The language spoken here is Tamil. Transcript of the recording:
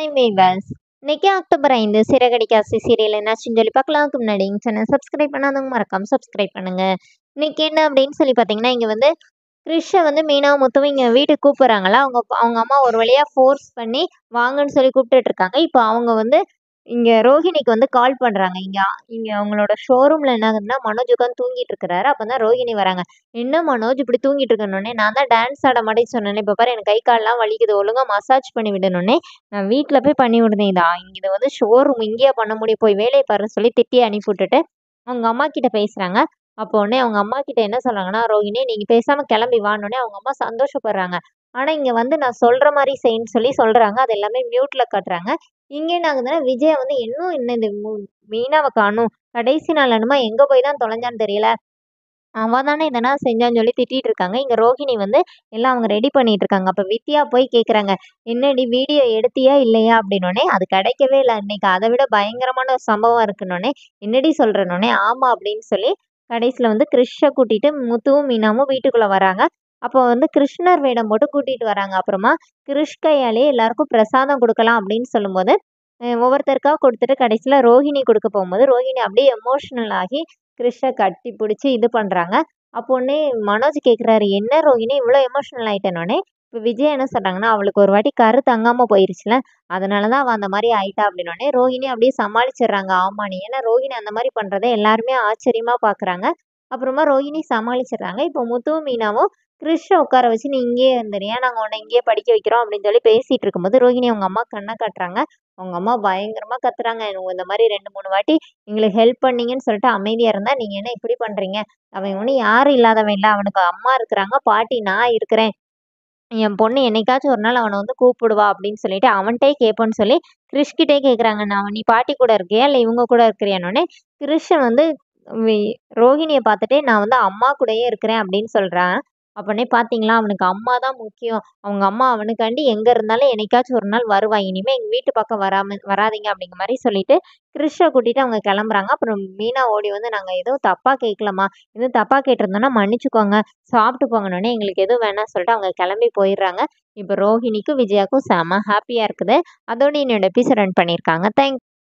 ஹாய் மேவாஸ் இன்னைக்கு அக்டோபர் ஐந்து சிறகடிக்காசி சீரியல் என்னாச்சுன்னு சொல்லி பார்க்கலாம்க்கு முன்னாடி எங்கள் சேனல் சப்ஸ்கிரைப் பண்ணாதவங்க மறக்காம சப்ஸ்கிரைப் பண்ணுங்க இன்னைக்கு என்ன அப்படின்னு சொல்லி பார்த்தீங்கன்னா இங்கே வந்து கிறிஷை வந்து மீனாவும் முத்துவும் இங்கே வீட்டுக்கு கூப்பிட்றாங்களா அவங்க அவங்க அம்மா ஒரு வழியாக ஃபோர்ஸ் பண்ணி வாங்கன்னு சொல்லி கூப்பிட்டுட்டு இருக்காங்க இப்போ அவங்க வந்து இங்கே ரோஹிணிக்கு வந்து கால் பண்ணுறாங்க இங்கே இங்கே அவங்களோட ஷோரூமில் என்ன ஆகுதுன்னா மனோஜ் உட்காந்து தூங்கிட்டு இருக்கிறாரு அப்போ தான் ரோஹிணி வராங்க என்ன மனோஜ் இப்படி தூங்கிட்டு இருக்கணுன்னே நான் தான் டான்ஸ் ஆட மாட்டேன்னு சொன்னேனே இப்போ பாரு எனக்கு கை கால்லாம் வலிக்குது ஒழுங்காக மசாஜ் பண்ணி விடணுன்னே நான் வீட்டில் போய் பண்ணி விடுதேன் இதா இங்கே இது வந்து ஷோரூம் இங்கேயே பண்ண முடியும் போய் வேலையை பாருன்னு சொல்லி திட்டி அனுப்பி விட்டுட்டு அவங்க அம்மா கிட்ட பேசுகிறாங்க அப்போ உடனே அவங்க அம்மா கிட்ட என்ன சொல்கிறாங்கன்னா ரோஹிணி நீங்கள் பேசாமல் கிளம்பி வானோடனே அவங்க அம்மா சந்தோஷப்படுறாங்க ஆனால் இங்கே வந்து நான் சொல்கிற மாதிரி செய்யுன்னு சொல்லி சொல்கிறாங்க அது எல்லாமே மியூட்டில் காட்டுறாங்க இங்கே என்ன ஆகுதுன்னா விஜய் வந்து இன்னும் இன்னும் இந்த மு- மீனாவை காணும் கடைசி நாள் என்னமா எங்கே போய் தான் தொலைஞ்சான்னு தெரியல அவ தானே இதெல்லாம் செஞ்சான்னு சொல்லி திட்டிட்டு இருக்காங்க இங்க ரோஹிணி வந்து எல்லாம் அவங்க ரெடி பண்ணிட்டு இருக்காங்க அப்ப வித்யா போய் கேக்குறாங்க என்னடி வீடியோ எடுத்தியா இல்லையா அப்படின்னோடனே அது கிடைக்கவே இல்லை இன்னைக்கு அதை விட பயங்கரமான ஒரு சம்பவம் இருக்குன்னொடனே என்னடி சொல்றேன்னொடனே ஆமா அப்படின்னு சொல்லி கடைசியில வந்து கிருஷ்ண கூட்டிட்டு முத்துவும் மீனாவும் வீட்டுக்குள்ள வராங்க அப்போ வந்து கிருஷ்ணர் வேடம் போட்டு கூட்டிட்டு வராங்க அப்புறமா கிருஷ் கையாலே எல்லாருக்கும் பிரசாதம் கொடுக்கலாம் அப்படின்னு சொல்லும்போது அஹ் ஒவ்வொருத்தருக்கா கொடுத்துட்டு கடைசியில ரோஹிணி கொடுக்க போகும்போது ரோஹிணி அப்படியே எமோஷனல் ஆகி கிருஷ்ண கட்டி பிடிச்சி இது பண்ணுறாங்க அப்போ உடனே மனோஜ் கேட்குறாரு என்ன ரோஹிணி இவ்வளோ எமோஷனல் ஆயிட்டனோடனே இப்போ விஜய் என்ன சொல்கிறாங்கன்னா அவளுக்கு ஒரு வாட்டி கரு தங்காமல் போயிருச்சுல அதனால தான் அவள் அந்த மாதிரி ஆயிட்டா அப்படின்னோடனே ரோஹிணி அப்படியே சமாளிச்சிடுறாங்க ஆமா நீ ஏன்னா ரோஹிணி அந்த மாதிரி பண்ணுறதை எல்லாருமே ஆச்சரியமாக பார்க்குறாங்க அப்புறமா ரோஹிணி சமாளிச்சிடுறாங்க இப்போ முத்துவும் மீனாவும் கிருஷ்ண உட்கார வச்சு நீ இங்கேயே இருந்துறியா நாங்கள் உன்னை இங்கேயே படிக்க வைக்கிறோம் அப்படின்னு சொல்லி பேசிட்டு இருக்கும்போது ரோஹிணி அவங்க அம்மா கண்ணை காட்டுறாங்க அவங்க அம்மா பயங்கரமாக கத்துறாங்க "இவங்க இந்த மாதிரி ரெண்டு மூணு வாட்டி எங்களுக்கு ஹெல்ப் பண்ணீங்கன்னு சொல்லிட்டு அமைதியாக இருந்தால் நீங்கள் என்ன இப்படி பண்ணுறீங்க அவன் ஒன்றும் யாரும் இல்லாதவன் இல்லை அவனுக்கு அம்மா இருக்கிறாங்க பாட்டி நான் இருக்கிறேன் என் பொண்ணு என்னைக்காச்சும் ஒரு நாள் அவனை வந்து கூப்பிடுவா அப்படின்னு சொல்லிட்டு அவன்கிட்டே கேட்போன்னு சொல்லி கிறிஷ்கிட்டே கேட்குறாங்க நான் நீ பாட்டி கூட இருக்கியா இல்லை இவங்க கூட இருக்கிறியானோடனே கிறிஷன் வந்து வி- ரோஹிணியை பார்த்துட்டே நான் வந்து அம்மா கூடயே இருக்கிறேன் அப்படின்னு சொல்கிறான் அப்போனே பார்த்தீங்களா அவனுக்கு அம்மா தான் முக்கியம் அவங்க அம்மா அவனுக்காண்டி எங்கே இருந்தாலும் என்னைக்காச்சும் ஒரு நாள் வருவான் இனிமேல் எங்கள் வீட்டு பக்கம் வராம வராதீங்க அப்படிங்கிற மாதிரி சொல்லிட்டு கிறிஷை கூட்டிட்டு அவங்க கிளம்புறாங்க அப்புறம் மீனா ஓடி வந்து நாங்கள் எதுவும் தப்பாக கேட்கலம்மா எதுவும் தப்பாக கேட்டிருந்தோன்னா மன்னிச்சுக்கோங்க சாப்பிட்டு போங்கன்னொடனே எங்களுக்கு எதுவும் வேணாம் சொல்லிட்டு அவங்க கிளம்பி போயிடுறாங்க இப்போ ரோஹிணிக்கும் விஜயாக்கும் செம ஹாப்பியாக இருக்குது அதோட என்னோட எபிசோட் ரன் பண்ணியிருக்காங்க தேங்க்